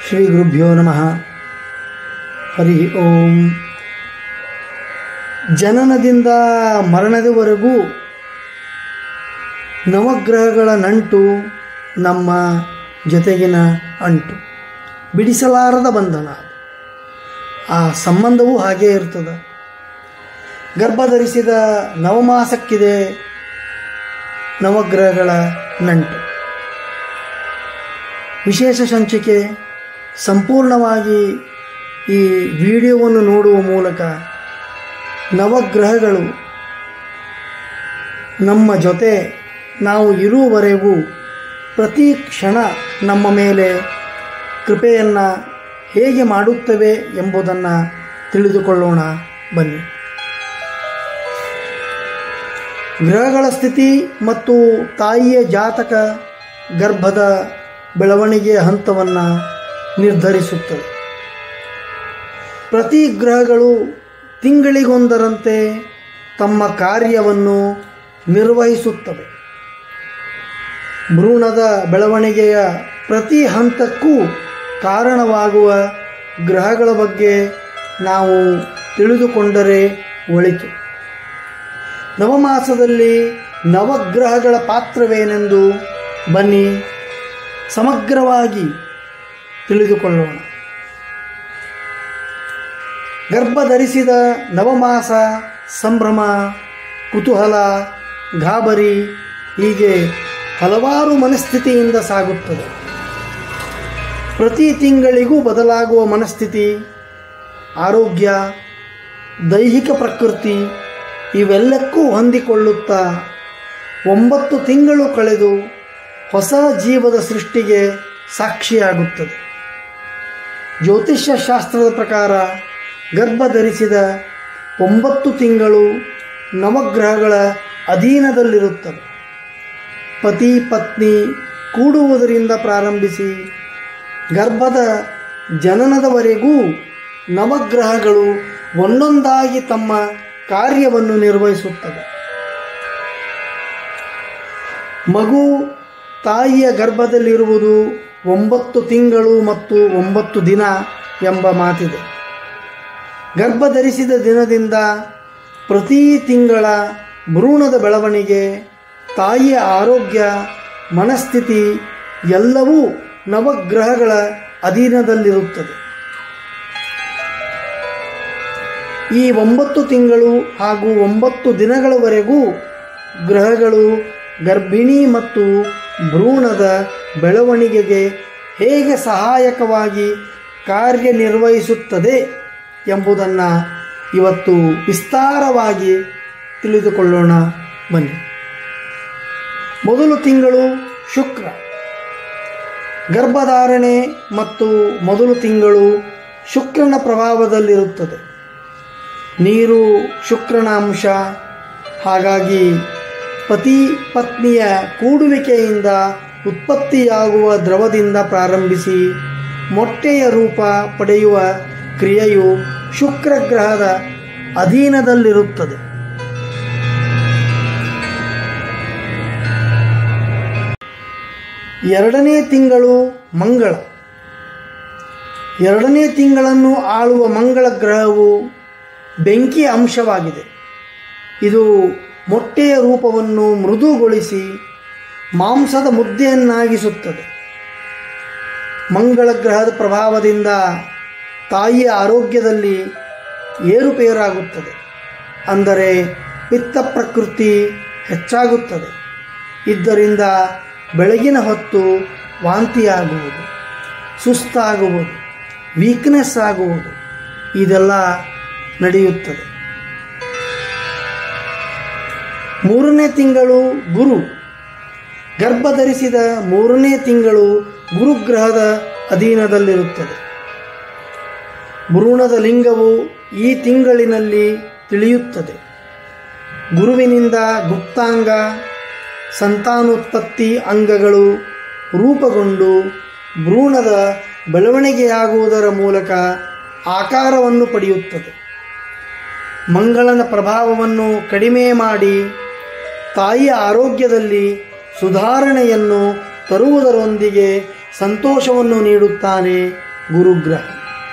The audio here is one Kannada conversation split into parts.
ಶ್ರೀ ಗುರುಭ್ಯೋ ನಮಃ ಹರಿ ಓಂ ಜನನದಿಂದ ಮರಣದವರೆಗೂ ನವಗ್ರಹಗಳ ನಂಟು ನಮ್ಮ ಜೊತೆಗಿನ ಅಂಟು ಬಿಡಿಸಲಾರದ ಬಂಧನ ಆ ಸಂಬಂಧವೂ ಹಾಗೇ ಇರ್ತದೆ ಗರ್ಭ ಧರಿಸಿದ ನವಮಾಸಕ್ಕಿದೆ ನವಗ್ರಹಗಳ ನಂಟು ವಿಶೇಷ ಸಂಚಿಕೆ ಸಂಪೂರ್ಣವಾಗಿ ಈ ವಿಡಿಯೋವನ್ನು ನೋಡುವ ಮೂಲಕ ನವಗ್ರಹಗಳು ನಮ್ಮ ಜೊತೆ ನಾವು ಇರುವವರೆಗೂ ಪ್ರತಿ ಕ್ಷಣ ನಮ್ಮ ಮೇಲೆ ಕೃಪೆಯನ್ನು ಹೇಗೆ ಮಾಡುತ್ತವೆ ಎಂಬುದನ್ನು ತಿಳಿದುಕೊಳ್ಳೋಣ ಬನ್ನಿ ಗ್ರಹಗಳ ಸ್ಥಿತಿ ಮತ್ತು ತಾಯಿಯ ಜಾತಕ ಗರ್ಭದ ಬೆಳವಣಿಗೆಯ ಹಂತವನ್ನು ನಿರ್ಧರಿಸುತ್ತದೆ ಪ್ರತಿ ಗ್ರಹಗಳು ತಿಂಗಳಿಗೊಂದರಂತೆ ತಮ್ಮ ಕಾರ್ಯವನ್ನು ನಿರ್ವಹಿಸುತ್ತವೆ ಭ್ರೂಣದ ಬೆಳವಣಿಗೆಯ ಪ್ರತಿ ಹಂತಕ್ಕೂ ಕಾರಣವಾಗುವ ಗ್ರಹಗಳ ಬಗ್ಗೆ ನಾವು ತಿಳಿದುಕೊಂಡರೆ ಒಳಿತು ನವಮಾಸದಲ್ಲಿ ನವಗ್ರಹಗಳ ಪಾತ್ರವೇನೆಂದು ಬನ್ನಿ ಸಮಗ್ರವಾಗಿ ತಿಳಿದುಕೊಳ್ಳೋಣ ಗರ್ಭ ಧರಿಸಿದ ನವಮಾಸ ಸಂಭ್ರಮ ಕುತೂಹಲ ಗಾಬರಿ ಹೀಗೆ ಹಲವಾರು ಮನಸ್ಥಿತಿಯಿಂದ ಸಾಗುತ್ತದೆ ಪ್ರತಿ ತಿಂಗಳಿಗೂ ಬದಲಾಗುವ ಮನಸ್ಥಿತಿ ಆರೋಗ್ಯ ದೈಹಿಕ ಪ್ರಕೃತಿ ಇವೆಲ್ಲಕ್ಕೂ ಹೊಂದಿಕೊಳ್ಳುತ್ತಾ ಒಂಬತ್ತು ತಿಂಗಳು ಕಳೆದು ಹೊಸ ಜೀವದ ಸೃಷ್ಟಿಗೆ ಸಾಕ್ಷಿಯಾಗುತ್ತದೆ ಜ್ಯೋತಿಷ್ಯ ಶಾಸ್ತ್ರದ ಪ್ರಕಾರ ಗರ್ಭ ಧರಿಸಿದ ಒಂಬತ್ತು ತಿಂಗಳು ನವಗ್ರಹಗಳ ಅಧೀನದಲ್ಲಿರುತ್ತವೆ ಪತಿ ಪತ್ನಿ ಕೂಡುವುದರಿಂದ ಪ್ರಾರಂಭಿಸಿ ಗರ್ಭದ ಜನನದವರೆಗೂ ನವಗ್ರಹಗಳು ಒಂದೊಂದಾಗಿ ತಮ್ಮ ಕಾರ್ಯವನ್ನು ನಿರ್ವಹಿಸುತ್ತವೆ ಮಗು ತಾಯಿಯ ಗರ್ಭದಲ್ಲಿರುವುದು ಒಂಬತ್ತು ತಿಂಗಳು ಮತ್ತು ಒಂಬತ್ತು ದಿನ ಎಂಬ ಮಾತಿದೆ ಗರ್ಭ ಧರಿಸಿದ ದಿನದಿಂದ ಪ್ರತಿ ತಿಂಗಳ ಭ್ರೂಣದ ಬೆಳವಣಿಗೆ ತಾಯಿಯ ಆರೋಗ್ಯ ಮನಸ್ಥಿತಿ ಎಲ್ಲವೂ ನವಗ್ರಹಗಳ ಅಧೀನದಲ್ಲಿರುತ್ತದೆ ಈ ಒಂಬತ್ತು ತಿಂಗಳು ಹಾಗೂ ಒಂಬತ್ತು ದಿನಗಳವರೆಗೂ ಗ್ರಹಗಳು ಗರ್ಭಿಣಿ ಮತ್ತು ಭ್ರೂಣದ ಬೆಳವಣಿಗೆಗೆ ಹೇಗೆ ಸಹಾಯಕವಾಗಿ ಕಾರ್ಯನಿರ್ವಹಿಸುತ್ತದೆ ಎಂಬುದನ್ನು ಇವತ್ತು ವಿಸ್ತಾರವಾಗಿ ತಿಳಿದುಕೊಳ್ಳೋಣ ಬನ್ನಿ ಮೊದಲು ತಿಂಗಳು ಶುಕ್ರ ಗರ್ಭಧಾರಣೆ ಮತ್ತು ಮೊದಲು ತಿಂಗಳು ಶುಕ್ರನ ಪ್ರಭಾವದಲ್ಲಿರುತ್ತದೆ ನೀರು ಶುಕ್ರನ ಅಂಶ ಹಾಗಾಗಿ ಪತಿ ಪತ್ನಿಯ ಕೂಡುವಿಕೆಯಿಂದ ಉತ್ಪತ್ತಿಯಾಗುವ ದ್ರವದಿಂದ ಪ್ರಾರಂಭಿಸಿ ಮೊಟ್ಟೆಯ ರೂಪ ಪಡೆಯುವ ಕ್ರಿಯೆಯು ಶುಕ್ರ ಗ್ರಹದ ಅಧೀನದಲ್ಲಿರುತ್ತದೆ ಎರಡನೇ ತಿಂಗಳು ಮಂಗಳ ಎರಡನೇ ತಿಂಗಳನ್ನು ಆಳುವ ಮಂಗಳ ಗ್ರಹವು ಬೆಂಕಿಯ ಅಂಶವಾಗಿದೆ ಇದು ಮೊಟ್ಟೆಯ ರೂಪವನ್ನು ಮೃದುಗೊಳಿಸಿ ಮಾಂಸದ ಮುದ್ದೆಯನ್ನಾಗಿಸುತ್ತದೆ ಮಂಗಳ ಗ್ರಹದ ಪ್ರಭಾವದಿಂದ ತಾಯಿಯ ಆರೋಗ್ಯದಲ್ಲಿ ಏರುಪೇರಾಗುತ್ತದೆ ಅಂದರೆ ಪಿತ್ತ ಪ್ರಕೃತಿ ಹೆಚ್ಚಾಗುತ್ತದೆ ಇದರಿಂದ ಬೆಳಗಿನ ಹೊತ್ತು ವಾಂತಿಯಾಗುವುದು ಸುಸ್ತಾಗುವುದು ವೀಕ್ನೆಸ್ ಆಗುವುದು ಇದೆಲ್ಲ ನಡೆಯುತ್ತದೆ ಮೂರನೇ ತಿಂಗಳು ಗುರು ಗರ್ಭ ಧರಿಸಿದ ಮೂರನೇ ತಿಂಗಳು ಗುರುಗ್ರಹದ ಅಧೀನದಲ್ಲಿರುತ್ತದೆ ಭ್ರೂಣದ ಲಿಂಗವು ಈ ತಿಂಗಳಿನಲ್ಲಿ ತಿಳಿಯುತ್ತದೆ ಗುರುವಿನಿಂದ ಗುಪ್ತಾಂಗ ಸಂತಾನೋತ್ಪತ್ತಿ ಅಂಗಗಳು ರೂಪುಗೊಂಡು ಭ್ರೂಣದ ಬೆಳವಣಿಗೆಯಾಗುವುದರ ಮೂಲಕ ಆಕಾರವನ್ನು ಪಡೆಯುತ್ತದೆ ಮಂಗಳನ ಪ್ರಭಾವವನ್ನು ಕಡಿಮೆ ಮಾಡಿ ತಾಯಿಯ ಆರೋಗ್ಯದಲ್ಲಿ ಸುಧಾರಣೆಯನ್ನು ತರುವುದರೊಂದಿಗೆ ಸಂತೋಷವನ್ನು ನೀಡುತ್ತಾನೆ ಗುರುಗ್ರಹ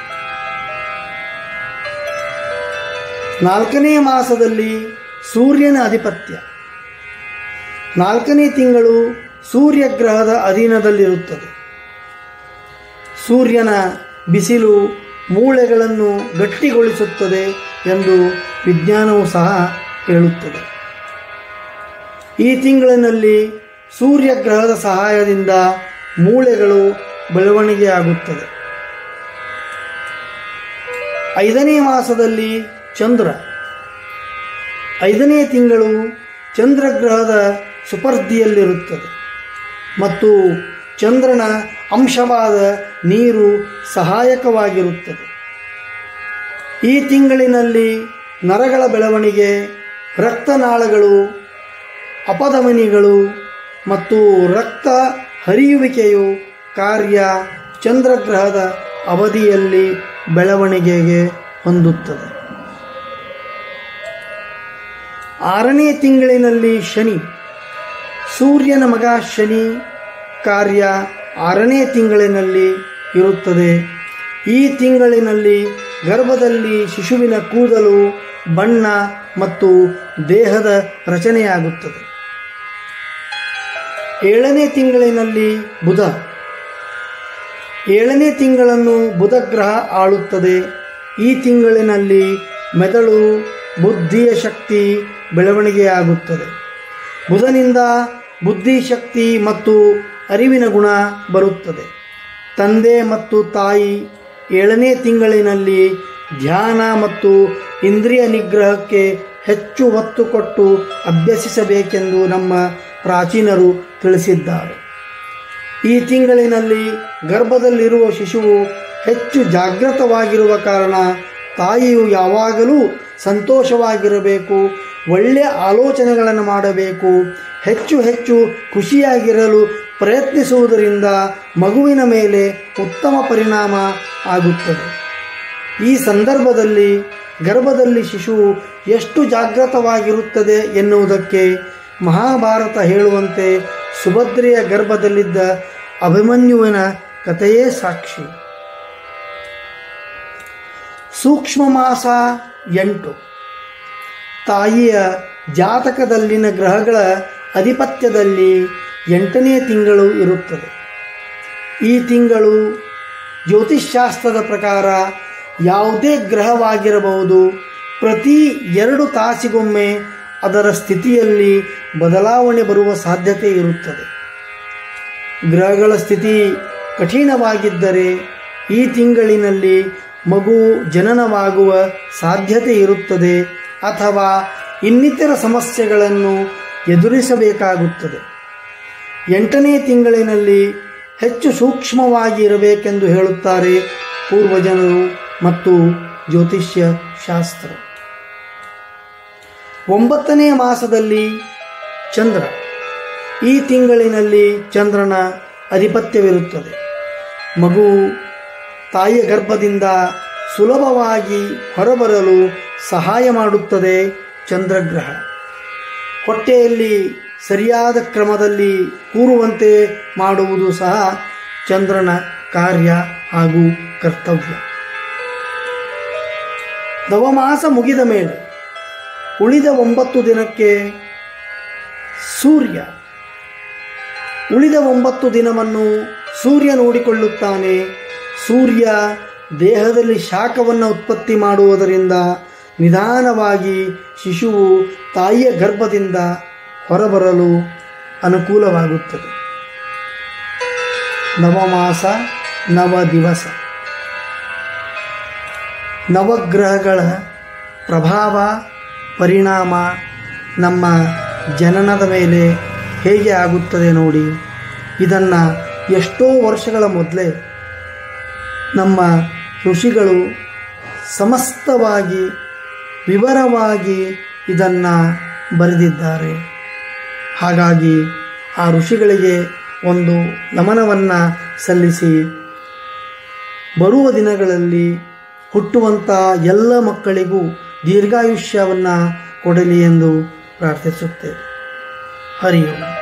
ನಾಲ್ಕನೇ ಮಾಸದಲ್ಲಿ ಸೂರ್ಯನ ಅಧಿಪತ್ಯ ನಾಲ್ಕನೇ ತಿಂಗಳು ಸೂರ್ಯಗ್ರಹದ ಅಧೀನದಲ್ಲಿರುತ್ತದೆ ಸೂರ್ಯನ ಬಿಸಿಲು ಮೂಳೆಗಳನ್ನು ಗಟ್ಟಿಗೊಳಿಸುತ್ತದೆ ಎಂದು ವಿಜ್ಞಾನವು ಸಹ ಹೇಳುತ್ತದೆ ಈ ತಿಂಗಳಿನಲ್ಲಿ ಸೂರ್ಯಗ್ರಹದ ಸಹಾಯದಿಂದ ಮೂಳೆಗಳು ಬೆಳವಣಿಗೆಯಾಗುತ್ತದೆ ಐದನೇ ಮಾಸದಲ್ಲಿ ಚಂದ್ರ ಐದನೇ ತಿಂಗಳು ಚಂದ್ರಗ್ರಹದ ಸುಪರ್ದಿಯಲ್ಲಿರುತ್ತದೆ ಮತ್ತು ಚಂದ್ರನ ಅಂಶವಾದ ನೀರು ಸಹಾಯಕವಾಗಿರುತ್ತದೆ ಈ ತಿಂಗಳಿನಲ್ಲಿ ನರಗಳ ಬೆಳವಣಿಗೆ ರಕ್ತನಾಳಗಳು ಅಪಧಮನಿಗಳು ಮತ್ತು ರಕ್ತ ಹರಿಯುವಿಕೆಯು ಕಾರ್ಯ ಚಂದ್ರಗ್ರಹದ ಅವಧಿಯಲ್ಲಿ ಬೆಳವಣಿಗೆಗೆ ಹೊಂದುತ್ತದೆ ಆರನೇ ತಿಂಗಳಿನಲ್ಲಿ ಶನಿ ಸೂರ್ಯನ ಮಗ ಶನಿ ಕಾರ್ಯ ಆರನೇ ತಿಂಗಳಿನಲ್ಲಿ ಇರುತ್ತದೆ ಈ ತಿಂಗಳಿನಲ್ಲಿ ಗರ್ಭದಲ್ಲಿ ಶಿಶುವಿನ ಕೂದಲು ಬಣ್ಣ ಮತ್ತು ದೇಹದ ರಚನೆಯಾಗುತ್ತದೆ ಏಳನೇ ತಿಂಗಳಿನಲ್ಲಿ ಬುಧ ಏಳನೇ ತಿಂಗಳನ್ನು ಬುಧ ಗ್ರಹ ಆಳುತ್ತದೆ ಈ ತಿಂಗಳಿನಲ್ಲಿ ಮೆದುಳು ಬುದ್ಧಿಯ ಶಕ್ತಿ ಬೆಳವಣಿಗೆಯಾಗುತ್ತದೆ ಬುಧನಿಂದ ಬುದ್ಧಿಶಕ್ತಿ ಮತ್ತು ಅರಿವಿನ ಗುಣ ಬರುತ್ತದೆ ತಂದೆ ಮತ್ತು ತಾಯಿ ಏಳನೇ ತಿಂಗಳಿನಲ್ಲಿ ಧ್ಯಾನ ಮತ್ತು ಇಂದ್ರಿಯ ನಿಗ್ರಹಕ್ಕೆ ಹೆಚ್ಚು ಒತ್ತು ಕೊಟ್ಟು ಅಭ್ಯಸಿಸಬೇಕೆಂದು ನಮ್ಮ ಪ್ರಾಚೀನರು ತಿಳಿಸಿದ್ದಾರೆ ಈ ತಿಂಗಳಿನಲ್ಲಿ ಗರ್ಭದಲ್ಲಿರುವ ಶಿಶುವು ಹೆಚ್ಚು ಜಾಗೃತವಾಗಿರುವ ಕಾರಣ ತಾಯಿಯು ಯಾವಾಗಲೂ ಸಂತೋಷವಾಗಿರಬೇಕು ಒಳ್ಳೆಯ ಆಲೋಚನೆಗಳನ್ನು ಮಾಡಬೇಕು ಹೆಚ್ಚು ಹೆಚ್ಚು ಖುಷಿಯಾಗಿರಲು ಪ್ರಯತ್ನಿಸುವುದರಿಂದ ಮಗುವಿನ ಮೇಲೆ ಉತ್ತಮ ಪರಿಣಾಮ ಆಗುತ್ತದೆ ಈ ಸಂದರ್ಭದಲ್ಲಿ ಗರ್ಭದಲ್ಲಿ ಶಿಶುವು ಎಷ್ಟು ಜಾಗೃತವಾಗಿರುತ್ತದೆ ಎನ್ನುವುದಕ್ಕೆ ಮಹಾಭಾರತ ಹೇಳುವಂತೆ ಸುಭದ್ರೆಯ ಗರ್ಭದಲ್ಲಿದ್ದ ಅಭಿಮನ್ಯುವಿನ ಕಥೆಯೇ ಸಾಕ್ಷಿ ಸೂಕ್ಷ್ಮ ಮಾಸ ಎಂಟು ತಾಯಿಯ ಜಾತಕದಲ್ಲಿನ ಗ್ರಹಗಳ ಅಧಿಪತ್ಯದಲ್ಲಿ ಎಂಟನೇ ತಿಂಗಳು ಇರುತ್ತದೆ ಈ ತಿಂಗಳು ಜ್ಯೋತಿಷ್ಶಾಸ್ತ್ರದ ಪ್ರಕಾರ ಯಾವುದೇ ಗ್ರಹವಾಗಿರಬಹುದು ಪ್ರತಿ ಎರಡು ತಾಸಿಗೊಮ್ಮೆ ಅದರ ಸ್ಥಿತಿಯಲ್ಲಿ ಬದಲಾವಣೆ ಬರುವ ಸಾಧ್ಯತೆ ಇರುತ್ತದೆ ಗ್ರಹಗಳ ಸ್ಥಿತಿ ಕಠಿಣವಾಗಿದ್ದರೆ ಈ ತಿಂಗಳಿನಲ್ಲಿ ಮಗು ಜನನವಾಗುವ ಸಾಧ್ಯತೆ ಇರುತ್ತದೆ ಅಥವಾ ಇನ್ನಿತರ ಸಮಸ್ಯೆಗಳನ್ನು ಎದುರಿಸಬೇಕಾಗುತ್ತದೆ ಎಂಟನೇ ತಿಂಗಳಿನಲ್ಲಿ ಹೆಚ್ಚು ಸೂಕ್ಷ್ಮವಾಗಿ ಇರಬೇಕೆಂದು ಹೇಳುತ್ತಾರೆ ಪೂರ್ವಜನರು ಮತ್ತು ಜ್ಯೋತಿಷ್ಯ ಶಾಸ್ತ್ರ ಒಂಬತ್ತನೇ ಮಾಸದಲ್ಲಿ ಚಂದ್ರ ಈ ತಿಂಗಳಿನಲ್ಲಿ ಚಂದ್ರನ ಅಧಿಪತ್ಯವಿರುತ್ತದೆ ಮಗು ತಾಯಿಯ ಗರ್ಭದಿಂದ ಸುಲಭವಾಗಿ ಹೊರಬರಲು ಸಹಾಯ ಮಾಡುತ್ತದೆ ಚಂದ್ರಗ್ರಹ ಹೊಟ್ಟೆಯಲ್ಲಿ ಸರಿಯಾದ ಕ್ರಮದಲ್ಲಿ ಕೂರುವಂತೆ ಮಾಡುವುದು ಸಹ ಚಂದ್ರನ ಕಾರ್ಯ ಹಾಗೂ ಕರ್ತವ್ಯ ನವಮಾಸ ಮುಗಿದ ಮೇಲೆ ಉಳಿದ ಒಂಬತ್ತು ದಿನಕ್ಕೆ ಸೂರ್ಯ ಉಳಿದ ಒಂಬತ್ತು ದಿನವನ್ನು ಸೂರ್ಯ ನೋಡಿಕೊಳ್ಳುತ್ತಾನೆ ಸೂರ್ಯ ದೇಹದಲ್ಲಿ ಶಾಖವನ್ನು ಉತ್ಪತ್ತಿ ಮಾಡುವುದರಿಂದ ನಿಧಾನವಾಗಿ ಶಿಶುವು ತಾಯಿಯ ಗರ್ಭದಿಂದ ಹೊರಬರಲು ಅನುಕೂಲವಾಗುತ್ತದೆ ನವಮಾಸ ನವ ದಿವಸ ನವಗ್ರಹಗಳ ಪ್ರಭಾವ ಪರಿಣಾಮ ನಮ್ಮ ಜನನದ ಮೇಲೆ ಹೇಗೆ ಆಗುತ್ತದೆ ನೋಡಿ ಇದನ್ನು ಎಷ್ಟೋ ವರ್ಷಗಳ ಮೊದಲೇ ನಮ್ಮ ಋಷಿಗಳು ಸಮಸ್ತವಾಗಿ ವಿವರವಾಗಿ ಇದನ್ನು ಬರೆದಿದ್ದಾರೆ ಹಾಗಾಗಿ ಆ ಋಷಿಗಳಿಗೆ ಒಂದು ನಮನವನ್ನು ಸಲ್ಲಿಸಿ ಬರುವ ದಿನಗಳಲ್ಲಿ ಹುಟ್ಟುವಂಥ ಎಲ್ಲ ಮಕ್ಕಳಿಗೂ ದೀರ್ಘಾಯುಷ್ಯವನ್ನು ಕೊಡಲಿ ಎಂದು ಪ್ರಾರ್ಥಿಸುತ್ತೇವೆ ಹರಿ ಓಂ